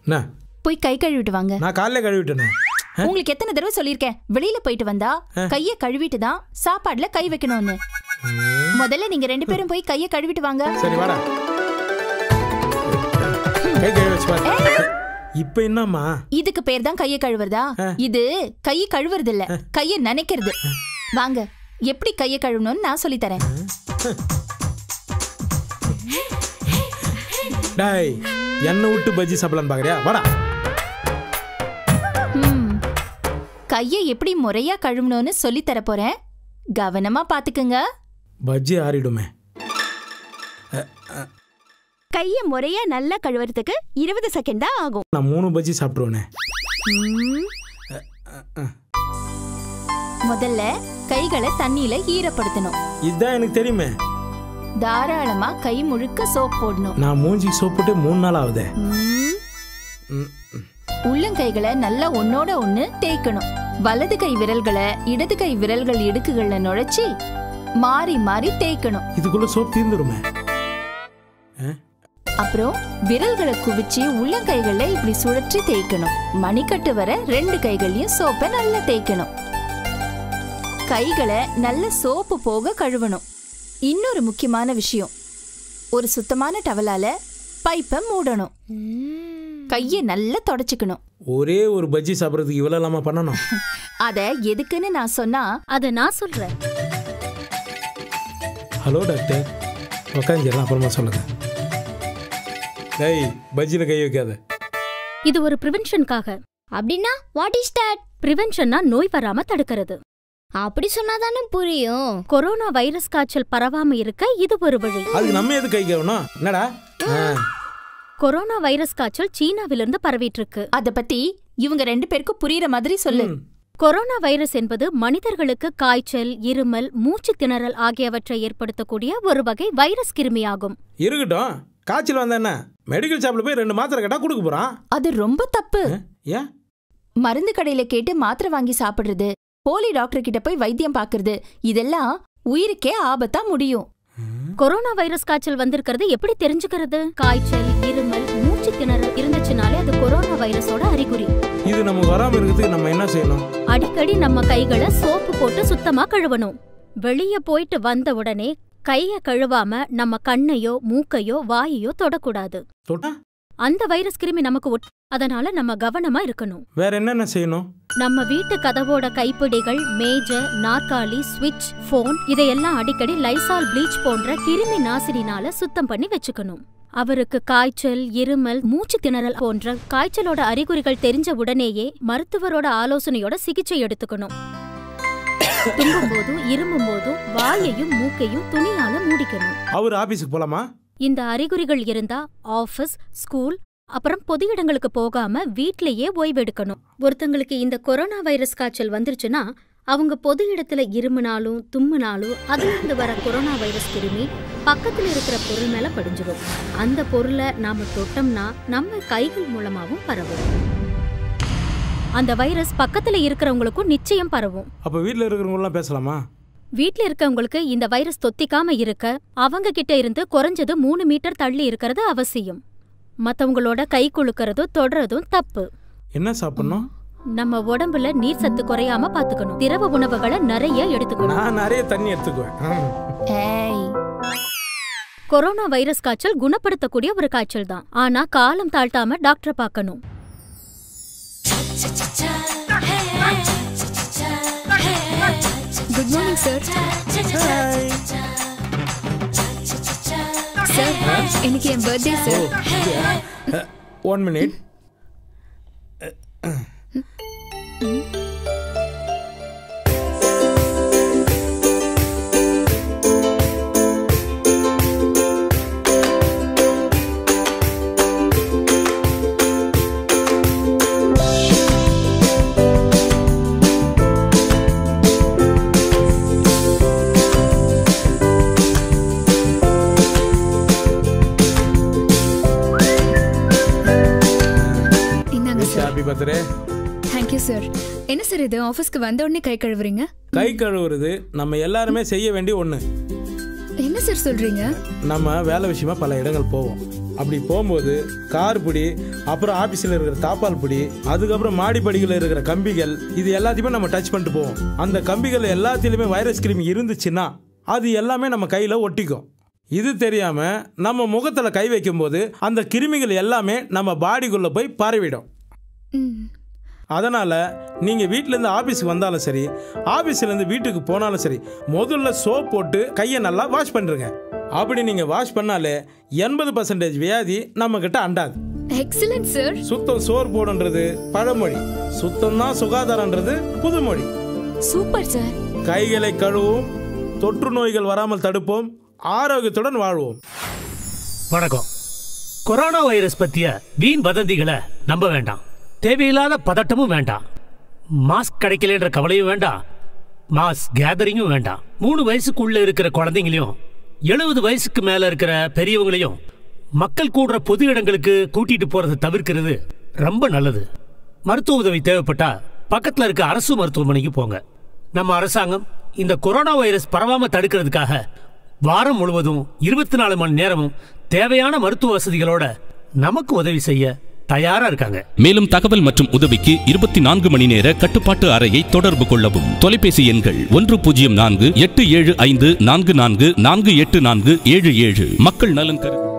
என்ன போய் கை கழுவிட்டு வாங்க நான் காலையில கழுவிட்டேனே உங்களுக்கு எத்தனை தடவை சொல்லியிருக்கேன் வெளியில போயிட்டு வந்தா கைய கழுவிட்டு தான் சாப்பாடுல கை வைக்கணும்னு முதல்ல நீங்க ரெண்டு பேரும் போய் கைய கழுவிட்டு வாங்க சரி வாடா கை கழுவி வச்சு பாரு இப்போ என்னம்மா இதுக்கு பேர் தான் கைய கழுவுறதா இது கைய கழுவுறது இல்ல கைய நனைக்கிறது வாங்க எப்படி கைய கழுவணும்னு நான் சொல்லி தரேன் டாய் எண்ணெய் விட்டு பஜ்ஜி சாப்பிடலான்னு பார்க்குறியா வாடா ம். கைய எப்படி முறையா கழுவணும்னு சொல்லி தர போறேன் கவனமா பாத்துக்குங்க பஜ்ஜி ஆறிடுமே கைய முறையா நல்லா கழுவுறதுக்கு இருபது செகண்ட் தான் ஆகும் நான் மூணு பஜ்ஜி சாப்பிட்ருவேனே ம். முதல்ல கைகளை தண்ணியில ஈரப்படுத்தணும் இதுதான் எனக்கு தெரியுமே தாராளமா கை முழுக்க சோப் போடணும் நான் மூஞ்சி சோப்பிட்டு மூணு நாள் ஆகுதே ம். ம், ம். உள்ளங்கைகளை நல்லா ஒன்னோட ஒண்ணு தேய்க்கணும் வலது கை விரல்களை இடது கை விரல்கள் இடுக்குகள்ல நுழைச்சி மாறி மாறி தேய்க்கணும் இதுக்குள்ள சோப் தீர்ந்துருமே அப்புறம் விரல்களை குவிச்சு உள்ளங்கைகள்ல இப்படி சுழற்றி தேய்க்கணும் மணிக்கட்டு வர ரெண்டு கைகளையும் சோப்பை நல்லா தேய்க்கணும் கைகளை நல்ல சோப்பு போக கழுவணும் இன்னொரு முக்கியமான விஷயம் ஒரு சுத்தமான டவலால பைப்பை மூடணும் கையை நல்லா தொடச்சுக்கணும் ஒரே ஒரு பஜ்ஜி சாப்பிட்றதுக்கு இவ்வளோ இல்லாமல் பண்ணணும் அத எதுக்குன்னு நான் சொன்னா அத நான் சொல்றேன் ஹலோ டாக்டர் உக்காஞ்சிடலாம் அப்புறமா சொல்லுங்க டேய் பஜ்ஜியில் கை வைக்காத இது ஒரு ப்ரிவென்ஷனுக்காக அப்படின்னா வாட் இஸ் தட் ப்ரிவென்ஷன்னா நோய் வராம தடுக்கிறது அப்படி சொன்னாதானே புரியும் கொரோனா வைரஸ் காய்ச்சல் பரவாம இருக்க இது ஒரு வழி அதுக்கு நம்ம எது கை கழுவணும் என்னடா ஆ, கொரோனா வைரஸ் காய்ச்சல் சீனாவிலிருந்து பரவிட்டு இருக்கு அத பத்தி இவங்க ரெண்டு பேருக்கும் புரியுற மாதிரி சொல்லு ம். கொரோனா வைரஸ் என்பது மனிதர்களுக்கு காய்ச்சல் இருமல் மூச்சு திணறல் ஆகியவற்றை ஏற்படுத்தக்கூடிய ஒரு வகை வைரஸ் கிருமியாகும் இருக்கட்டும் காய்ச்சல் வந்தா என்ன மெடிக்கல் ஷாப்பில் போய் ரெண்டு மாத்திரை கேட்டால் கொடுக்க போகிறான் அது ரொம்ப தப்பு ஏன் மருந்து கடையில கேட்டு மாத்திரை வாங்கி சாப்பிடுறது போலி டாக்டர் கிட்ட போய் வைத்தியம் பாக்குறது இதெல்லாம் உயிருக்கே ஆபத்தா முடியும் கொரோனா வைரஸ் காய்ச்சல் வந்திருக்கிறது எப்படி தெரிஞ்சுக்கிறது காய்ச்சல் இருமல் மூச்சு திணறல் இருந்துச்சுனாலே அது கொரோனா வைரஸோட அறிகுறி இது நமக்கு வராமல் இருக்கிறதுக்கு நம்ம என்ன செய்யணும் அடிக்கடி நம்ம கைகளை சோப்பு போட்டு சுத்தமா கழுவணும் வெளிய போயிட்டு வந்த உடனே கைய கழுவாம நம்ம கண்ணையோ மூக்கையோ வாயையோ தொடக்கூடாது தொட்டா அந்த வைரஸ் கிருமி நமக்கு ஒட் அதனால நம்ம கவனமா இருக்கணும் வேற என்னென்ன செய்யணும் நம்ம வீட்டு கதவோட கைப்பிடிகள் மேஜை நாற்காலி ஸ்விட்ச் போன் இதையெல்லாம் அடிக்கடி லைசால் ப்ளீச் போன்ற கிருமி நாசினினால சுத்தம் பண்ணி வச்சுக்கணும் அவருக்கு காய்ச்சல் இருமல் மூச்சு திணறல் போன்ற காய்ச்சலோட அறிகுறிகள் தெரிஞ்ச உடனேயே மருத்துவரோட ஆலோசனையோட சிகிச்சை எடுத்துக்கணும் தும்பும் போதும் இருமும் போதும் வாயையும் மூக்கையும் துணியால மூடிக்கணும் அவர் ஆபீஸுக்கு போலாமா இந்த அறிகுறிகள் இருந்தா ஆபீஸ் ஸ்கூல் அப்புறம் பொது இடங்களுக்கு போகாம வீட்லயே ஓய்வெடுக்கணும் ஒருத்தங்களுக்கு இந்த கொரோனா வைரஸ் காய்ச்சல் வந்துருச்சுன்னா அவங்க பொது இடத்துல இருமுனாலும் தும்முனாலும் அதுல இருந்து வர கொரோனா வைரஸ் கிருமி பக்கத்துல இருக்கிற பொருள் மேல படிஞ்சிடும் அந்த பொருளை நாம தொட்டோம்னா நம்ம கைகள் மூலமாவும் பரவும் அந்த வைரஸ் பக்கத்துல இருக்கிறவங்களுக்கும் நிச்சயம் பரவும் அப்போ வீட்டில் இருக்கிறவங்களாம் பேசலாமா வீட்ல இருக்கவங்களுக்கு இந்த வைரஸ் தொத்திக்காம இருக்க அவங்க கிட்ட இருந்து குறைஞ்சது மூணு மீட்டர் தள்ளி இருக்கிறது அவசியம் மத்தவங்களோட கை குலுக்கறதும் தொடறதும் தப்பு என்ன சாப்பிடணும் நம்ம உடம்புல நீர் சத்து குறையாம பாத்துக்கணும் திரவ உணவுகளை நிறைய எடுத்துக்கணும் நான் நிறைய தண்ணி எடுத்துக்குவேன் ம். ஏய் கொரோனா வைரஸ் காய்ச்சல் குணப்படுத்தக்கூடிய ஒரு காய்ச்சல் தான் ஆனா காலம் தாழ்த்தாம டாக்டரை பார்க்கணும் குட் மார்னிங் சார் சார் இன்னைக்கு என் பர்த்டே சார் ஒன் மினிட் இந்தாங்க sir happy birthday thank you sir என்ன சார் இது ஆஃபீஸ்க்கு வந்த உடனே கை கழுவுறீங்க கை கழுவுறது நம்ம எல்லாருமே செய்ய வேண்டிய ஒன்று என்ன சார் சொல்றீங்க நம்ம வேலை விஷயமா பல இடங்கள் போவோம் அப்படி போகும்போது கார் பிடி அப்புறம் ஆஃபீஸில் இருக்கிற தாப்பால் பிடி அதுக்கப்புறம் மாடிப்படிகளில் இருக்கிற கம்பிகள் இது எல்லாத்தையுமே நம்ம டச் பண்ணிட்டு போவோம் அந்த கம்பிகள் எல்லாத்திலுமே வைரஸ் கிருமி இருந்துச்சுன்னா அது எல்லாமே நம்ம கையில் ஒட்டிக்கும் இது தெரியாம நம்ம முகத்துல கை வைக்கும்போது அந்த கிருமிகள் எல்லாமே நம்ம பாடிக்குள்ள போய் பரவிடும் அதனால நீங்க வீட்ல இருந்து ஆபீஸ்க்கு வந்தாலும் சரி ஆபீஸ்ல இருந்து வீட்டுக்கு போனாலும் சரி முதல்ல சோப் போட்டு கையை நல்லா வாஷ் பண்ணிருங்க அப்படி நீங்க வாஷ் பண்ணாலே எண்பது பர்சன்டேஜ் வியாதி நம்ம கிட்ட அண்டாது எக்ஸலன்ட் சார் சுத்தம் சோறு போடுன்றது பழமொழி சுத்தம் தான் சுகாதாரன்றது புதுமொழி சூப்பர் சார் கைகளை கழுவும் தொற்று நோய்கள் வராமல் தடுப்போம் ஆரோக்கியத்துடன் வாழ்வோம் வணக்கம் கொரோனா வைரஸ் பத்திய வீண் வதந்திகளை நம்ப வேண்டாம் தேவையில்லாத பதட்டமும் வேண்டாம் மாஸ்க் கிடைக்கலன்ற கவலையும் வேண்டாம் மாஸ் கேதரிங்கும் வேண்டாம் மூணு வயசுக்குள்ள இருக்கிற குழந்தைங்களையும் எழுபது வயசுக்கு மேல இருக்கிற பெரியவங்களையும் மக்கள் கூடுற பொது இடங்களுக்கு கூட்டிட்டு போறதை தவிர்க்கிறது ரொம்ப நல்லது மருத்துவ உதவி தேவைப்பட்டா பக்கத்துல இருக்க அரசு மருத்துவமனைக்கு போங்க நம்ம அரசாங்கம் இந்த கொரோனா வைரஸ் பரவாம தடுக்கிறதுக்காக வாரம் முழுவதும் இருபத்தி நாலு மணி நேரமும் தேவையான மருத்துவ வசதிகளோட நமக்கு உதவி செய்ய தயாரா இருக்காங்க மேலும் தகவல் மற்றும் உதவிக்கு இருபத்தி நான்கு மணி நேர கட்டுப்பாட்டு அறையை தொடர்பு கொள்ளவும் தொலைபேசி எண்கள் ஒன்று பூஜ்ஜியம் நான்கு எட்டு ஏழு ஐந்து நான்கு நான்கு நான்கு எட்டு நான்கு ஏழு ஏழு மக்கள் நலன் கருதி